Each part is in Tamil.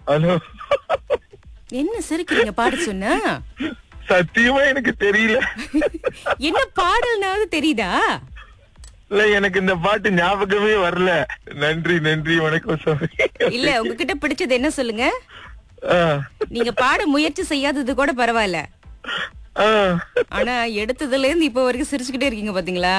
ஹலோ என்ன சிரிக்கிறீங்க பாட சொன்னா சத்தியமா எனக்கு தெரியல என்ன பாடல்னாவது தெரியுதா இல்ல எனக்கு இந்த பாட்டு ஞாபகமே வரல நன்றி நன்றி வணக்கம் சாமி இல்ல உங்ககிட்ட பிடிச்சது என்ன சொல்லுங்க ஆ, நீங்க பாட முயற்சி செய்யாதது கூட பரவாயில்ல ஆ. ஆனா எடுத்ததுல இருந்து இப்ப வரைக்கும் சிரிச்சுக்கிட்டே இருக்கீங்க பாத்தீங்களா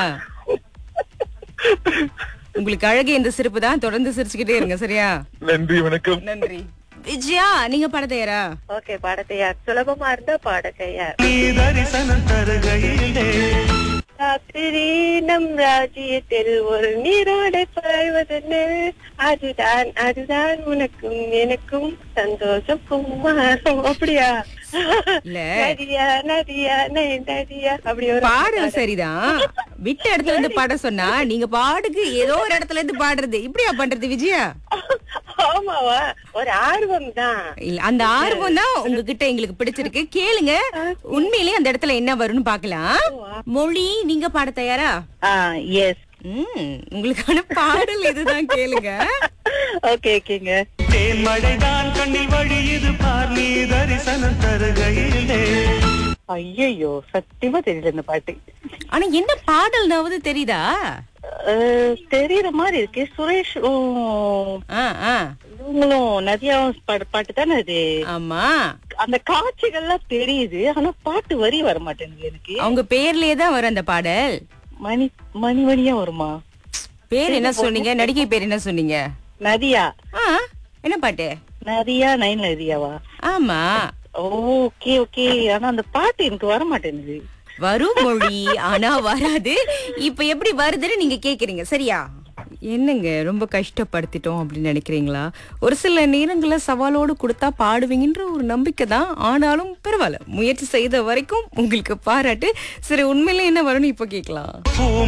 உங்களுக்கு அழகு இந்த சிரிப்பு தான் தொடர்ந்து சிரிச்சுக்கிட்டே இருங்க சரியா நன்றி வணக்கம் நன்றி விஜயா நீங்க பாட தயாரா ஓகே பாடத்தையார் சுலபமா இருந்தா பாடத்தையார் நீ தரிசனம் தருகையிலே ராத்திரி நம் ராஜ்யத்தில் ஒரு நீரோடை பாய்வதென்ன அதுதான் அதுதான் உனக்கும் எனக்கும் சந்தோஷம் குமாரம் அப்படியா இல்ல. நதியா நதியா நை நதியா அப்படி ஒரு பாடல் சரிதான் விட்ட இடத்துல இருந்து பாட சொன்னா நீங்க பாடுக்கு ஏதோ ஒரு இடத்துல இருந்து பாடுறது இப்படியா பண்றது விஜயா ஆமாவா ஒரு ஆர்வம் தான் இல்ல அந்த ஆர்வம் தான் உங்ககிட்ட எங்களுக்கு பிடிச்சிருக்கு கேளுங்க உண்மையிலேயே அந்த இடத்துல என்ன வரும்னு பாக்கலாம் மொழி நீங்க பாட தயாரா எஸ் ம் உங்களுக்கான பாடல் இதுதான் கேளுங்க ஓகே ஓகேங்க தேன்மழைதான் கண்ணில் வழியுது பார் நீ தரிசனம் தருகையிலே ஐயோ சத்தியமா தெரியல இந்த பாட்டு ஆனா என்ன பாடல்னாவது தெரியுதா அஹ், தெரியற மாதிரி இருக்கு சுரேஷ் உம், ஆ, ஆ. இவங்களும் நதியாவும் பாடு- பாட்டு தானே அது ஆமா அந்த காட்சிகள்லாம் தெரியுது ஆனா பாட்டு வரி வர மாட்டேங்குது எனக்கு அவங்க பேர்லயே தான் வரும் அந்த பாடல் மணி மணி மணியா வருமா பேர் என்ன சொன்னீங்க நடிகை பேர் என்ன சொன்னீங்க நதியா ஆ என்ன பாட்டு நதியா நைன் நதியாவா ஆமா ஓகே ஓகே ஆனா அந்த பாட்டு எனக்கு வர மாட்டேங்குது வரும் மொழி ஆனா வராது இப்ப எப்படி வருதுன்னு நீங்க கேக்குறீங்க சரியா என்னங்க ரொம்ப கஷ்டப்படுத்திட்டோம் அப்படின்னு நினைக்கிறீங்களா ஒரு சில நேரங்கள சவாலோடு கொடுத்தா பாடுவீங்கன்ற ஒரு நம்பிக்கை தான் ஆனாலும் பரவாயில்ல முயற்சி செய்த வரைக்கும் உங்களுக்கு பாராட்டு சரி உண்மையில என்ன வரும்னு இப்ப கேட்கலாம் பூ